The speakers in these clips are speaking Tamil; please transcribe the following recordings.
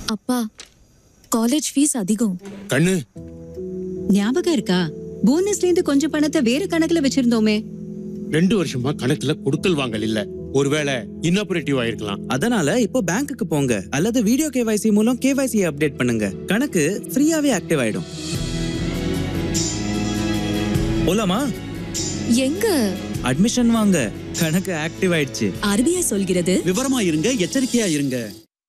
அப்பா காலேஜ் ஃபீஸ் அதிகம் கண்ணு ஞாபகம் இருக்கா போனஸ்ல இருந்து கொஞ்சம் பணத்தை வேற கணக்குல வச்சிருந்தோமே ரெண்டு வருஷமா கணக்குல கொடுக்கல் வாங்கல் இல்ல ஒருவேளை இன்னாபரேட்டிவ் ஆயிருக்கலாம் அதனால இப்போ பேங்க்குக்கு போங்க அல்லது வீடியோ கேவைசி மூலம் கேவைசி அப்டேட் பண்ணுங்க கணக்கு ஃப்ரீயாவே ஆக்டிவ் ஆயிடும் போலாமா எங்க அட்மிஷன் வாங்க கணக்கு ஆக்டிவ் ஆயிடுச்சு ஆர்பிஐ சொல்கிறது விவரமா இருங்க எச்சரிக்கையா இருங்க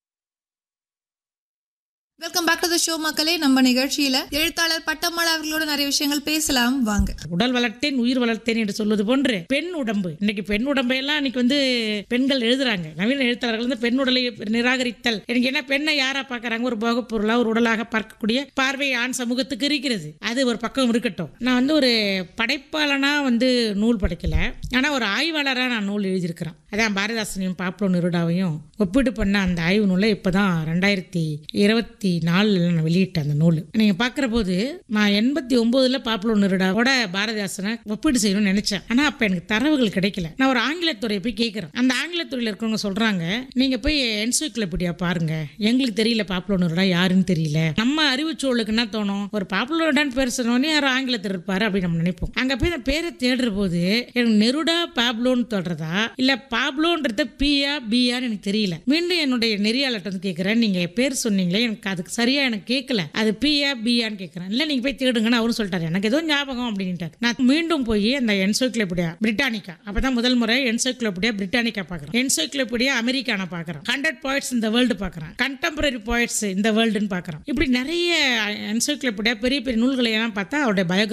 welcome back to the show மக்களே நம்ம நிகழ்ச்சியில எழுத்தாளர் பட்டம்மாள் அவர்களோட நிறைய விஷயங்கள் பேசலாம் வாங்க உடல் வளர்த்தேன் உயிர் வளர்த்தேன் என்று சொல்வது போன்று பெண் உடம்பு இன்னைக்கு பெண் உடம்பை எல்லாம் இன்னைக்கு வந்து பெண்கள் எழுதுறாங்க நவீன எழுத்தாளர்கள் வந்து பெண் உடலை நிராகரித்தல் எனக்கு என்ன பெண்ணை யாரா பார்க்கறாங்க ஒரு போகப் பொருளா ஒரு உடலாக பார்க்கக்கூடிய பார்வை ஆண் சமூகத்துக்கு இருக்கிறது அது ஒரு பக்கம் இருக்கட்டும் நான் வந்து ஒரு படைப்பாளனா வந்து நூல் படைக்கல ஆனா ஒரு ஆய்வாளரா நான் நூல் எழுதியிருக்கிறேன் அதான் பாரதிதாசனையும் பாப்லோ நிருடாவையும் ஒப்பீடு பண்ண அந்த ஆய்வு நூலை இப்பதான் ரெண்டாயிரத்தி இருபத்தி நாலுல நான் வெளியிட்டேன் அந்த நூல் நீங்க பார்க்குற போது நான் எண்பத்தி ஒன்பதுல பாப்புலோ நிருடாவோட பாரதிதாசனை ஒப்பீடு செய்யணும்னு நினைச்சேன் ஆனா அப்ப எனக்கு தரவுகள் கிடைக்கல நான் ஒரு ஆங்கிலத்துறையை போய் கேட்கிறேன் அந்த ஆங்கிலத்துறையில இருக்கவங்க சொல்றாங்க நீங்க போய் என்சைக்ளோபீடியா பாருங்க எங்களுக்கு தெரியல பாப்புலோ நிருடா யாருன்னு தெரியல நம்ம அறிவுச்சூழலுக்கு என்ன தோணும் ஒரு பாப்புலோ நிருடான்னு பேர் சொன்னோடனே யாரும் ஆங்கிலத்தில் இருப்பாரு அப்படின்னு நம்ம நினைப்போம் அங்க போய் அந்த பேரை தேடுற போது எனக்கு நெருடா பாப்லோன்னு தொடறதா இல்ல பாப்லோன்றது பியா பியான்னு எனக்கு தெரியல மீண்டும் என்னுடைய நெறியாளர்கிட்ட வந்து கேட்கிறேன் நீங்க பேர் சொன்னீங்களே எனக்கு அதுக்கு சரியா எனக்கு கேட்கல அது பியா பியான்னு கேட்கறேன் இல்ல நீங்க போய் தேடுங்கன்னு அவரும் சொல்லிட்டாரு எனக்கு ஏதோ ஞாபகம் அப்படின்ட்டாரு நான் மீண்டும் போய் அந்த என்சைக்ளோபீடியா பிரிட்டானிக்கா அப்பதான் முதல் முறை என்சைக்ளோபீடியா பிரிட்டானிக்கா பாக்குறேன் என்சைக்ளோபீடியா அமெரிக்கான பாக்குறேன் ஹண்ட்ரட் பாயிண்ட்ஸ் இந்த வேர்ல்டு பாக்குறேன் கண்டெம்பரரி பாயிண்ட்ஸ் இந்த வேர்ல்டுன்னு பாக்குறேன் இப்படி நிறைய என்சைக்ளோபீடியா பெரிய பெரிய நூல்களை எல்லாம் பார்த்தா அவருடைய பயோ